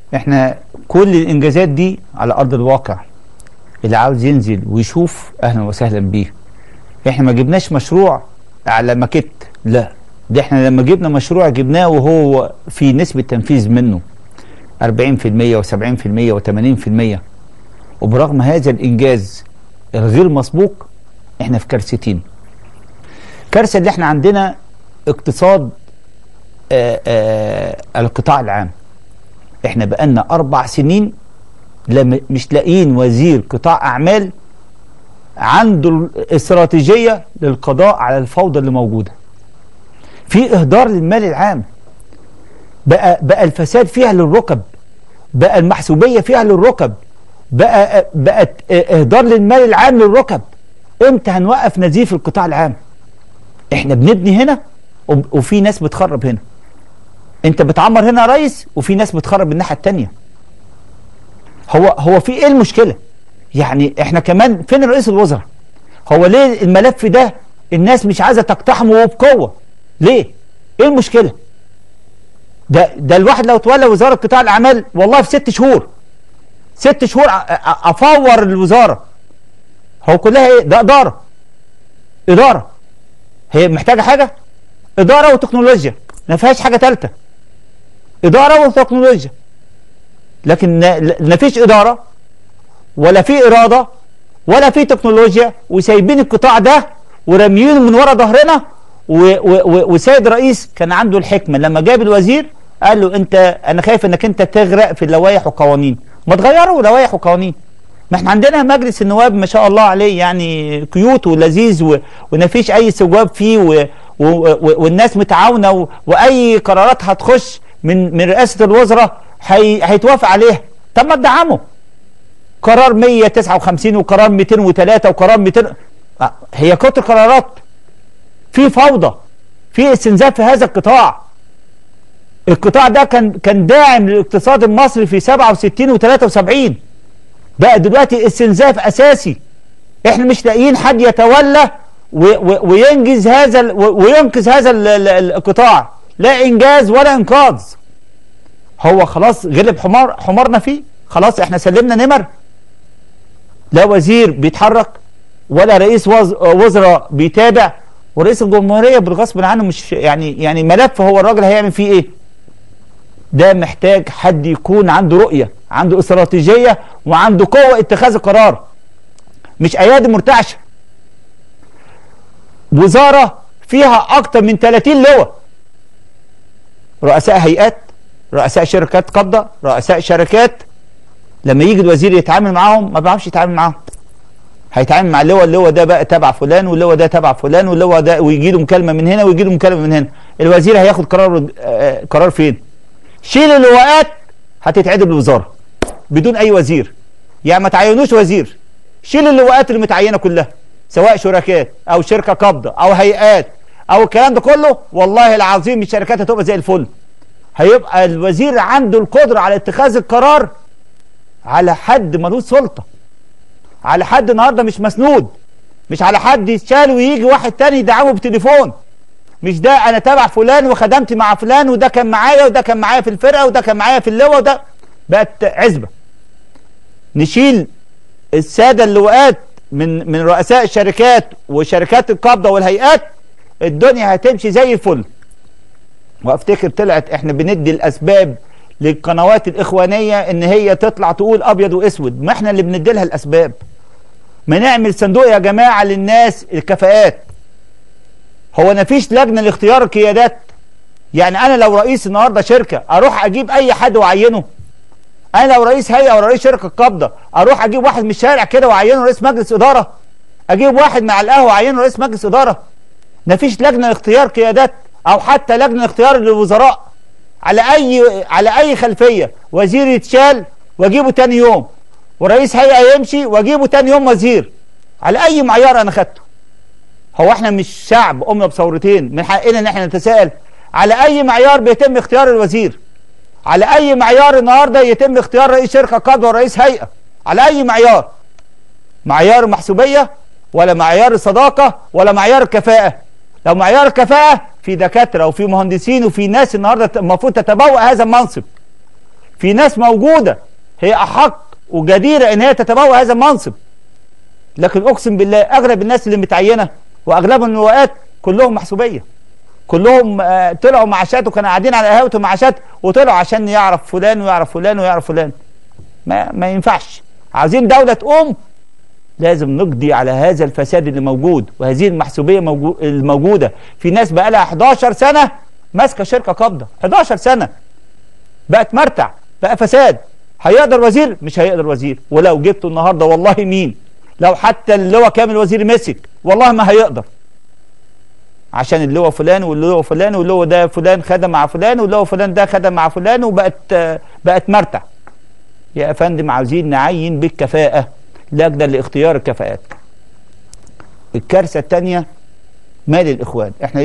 احنا كل الانجازات دي على ارض الواقع اللي عاوز ينزل ويشوف اهلا وسهلا بيه احنا ما جبناش مشروع على ماكيت لا ده احنا لما جبنا مشروع جبناه وهو في نسبة تنفيذ منه 40% و70% و80% وبرغم هذا الانجاز الغير مسبوق احنا في كارثتين كارثة اللي احنا عندنا اقتصاد آآ آآ القطاع العام احنا بقالنا اربع سنين لم مش لاقيين وزير قطاع اعمال عنده استراتيجيه للقضاء على الفوضى اللي موجوده في اهدار للمال العام بقى بقى الفساد فيها للركب بقى المحسوبيه فيها للركب بقى بقت اهدار للمال العام للركب امتى هنوقف نزيف القطاع العام احنا بنبني هنا وفي ناس بتخرب هنا انت بتعمر هنا يا ريس وفي ناس بتخرب الناحيه الثانيه هو هو في ايه المشكله يعني احنا كمان فين رئيس الوزراء هو ليه الملف ده الناس مش عايزه تقتحمه وبقوه ليه ايه المشكله ده ده الواحد لو تولى وزاره قطاع الاعمال والله في ست شهور ست شهور افور الوزاره هو كلها ايه ده اداره اداره هي محتاجه حاجه اداره وتكنولوجيا ما فيهاش حاجه ثالثه اداره وتكنولوجيا لكن لا فيش اداره ولا في اراده ولا في تكنولوجيا وسايبين القطاع ده وراميينه من ورا ظهرنا وسيد رئيس كان عنده الحكمه لما جاب الوزير قال له انت انا خايف انك انت تغرق في اللوائح والقوانين ما تغيروا لوائح وقوانين ما احنا عندنا مجلس النواب ما شاء الله عليه يعني كيوت ولذيذ و... ومفيش اي استجواب فيه و... و... و... والناس متعاونه و... واي قرارات هتخش من من رئاسه الوزراء هي... هيتوافق عليها طب ما تدعمه قرار 159 وقرار 203 وقرار 200 آه، هي كتر قرارات في فوضى في استنزاف في هذا القطاع القطاع ده كان كان داعم للاقتصاد المصري في 67 و73 بقى دلوقتي استنزاف اساسي احنا مش لاقيين حد يتولى و و وينجز هذا ال وينقذ هذا ال ال القطاع لا انجاز ولا انقاذ هو خلاص غلب حمار حمارنا فيه خلاص احنا سلمنا نمر لا وزير بيتحرك ولا رئيس وز وزراء بيتابع ورئيس الجمهوريه بالغصب عنه مش يعني يعني ملف هو الراجل هيعمل فيه ايه ده محتاج حد يكون عنده رؤيه عنده استراتيجيه وعنده قوه اتخاذ القرار مش ايادي مرتعشه وزاره فيها اكتر من 30 لواء رؤساء هيئات رؤساء شركات قبضه رؤساء شركات لما يجي الوزير يتعامل معاهم ما بيعرفش يتعامل معاهم هيتعامل مع اللواء اللواء ده بقى تبع فلان واللواء ده تبع فلان واللواء ده ويجي له مكالمه من هنا ويجي له مكالمه من هنا الوزير هياخد قرار آه قرار فين شيل اللواءات هتتعدل الوزاره بدون اي وزير يعني ما تعينوش وزير شيل اللواءات اللي متعينه كلها سواء شركات او شركه قابضه او هيئات او الكلام ده كله والله العظيم الشركات هتبقى زي الفل هيبقى الوزير عنده القدره على اتخاذ القرار على حد ملوش سلطه على حد النهارده مش مسنود مش على حد يتشال ويجي واحد تاني يدعمه بتليفون مش ده انا تابع فلان وخدمت مع فلان وده كان معايا وده كان معايا في الفرقه وده كان معايا في اللواء وده بقت عزبه نشيل الساده اللواءات من من رؤساء الشركات وشركات القبضه والهيئات الدنيا هتمشي زي الفل وافتكر طلعت احنا بندي الاسباب للقنوات الاخوانيه ان هي تطلع تقول ابيض واسود ما احنا اللي بندي لها الاسباب ما نعمل صندوق يا جماعه للناس الكفاءات هو ما فيش لجنه لاختيار القيادات يعني انا لو رئيس النهارده شركه اروح اجيب اي حد واعينه انا لو رئيس هيئه او رئيس شركه قابضه اروح اجيب واحد من الشارع كده واعينه رئيس مجلس اداره اجيب واحد مع القهوه واعينه رئيس مجلس اداره ما فيش لجنه لاختيار قيادات او حتى لجنه اختيار للوزراء على اي على اي خلفيه وزير يتشال واجيبه تاني يوم ورئيس هيئه يمشي واجيبه تاني يوم وزير على اي معيار انا خدته هو احنا مش شعب قمنا بثورتين من حقنا ان احنا نتساءل على اي معيار بيتم اختيار الوزير على اي معيار النهارده يتم اختيار رئيس شركه قابضه ورئيس هيئه على اي معيار معيار المحسوبيه ولا معيار الصداقه ولا معيار الكفاءه لو معيار الكفاءه في دكاتره وفي مهندسين وفي ناس النهارده المفروض تتبوأ هذا المنصب في ناس موجوده هي احق وجديره ان هي تتبوى هذا المنصب لكن اقسم بالله اغلب الناس اللي متعينه واغلبهم النواب كلهم محسوبيه كلهم آه، طلعوا معاشات وكانوا قاعدين على قهاوي معاشات وطلعوا عشان يعرف فلان ويعرف فلان ويعرف فلان ما ما ينفعش عايزين دوله تقوم لازم نقضي على هذا الفساد اللي موجود وهذه المحسوبيه موجو- الموجوده في ناس بقى لها 11 سنه ماسكه شركه قابضه 11 سنه بقت مرتع بقى فساد هيقدر وزير مش هيقدر وزير ولو جبته النهارده والله مين لو حتى اللواء كامل وزير مسك والله ما هيقدر عشان اللواء فلان واللواء فلان واللواء ده فلان خدم مع فلان واللواء فلان ده خدم مع فلان وبقت آه، بقت مرتع يا فندم عاوزين نعين بالكفاءة لجنة لاختيار الكفاءات الكارثة الثانية مال الإخوان احنا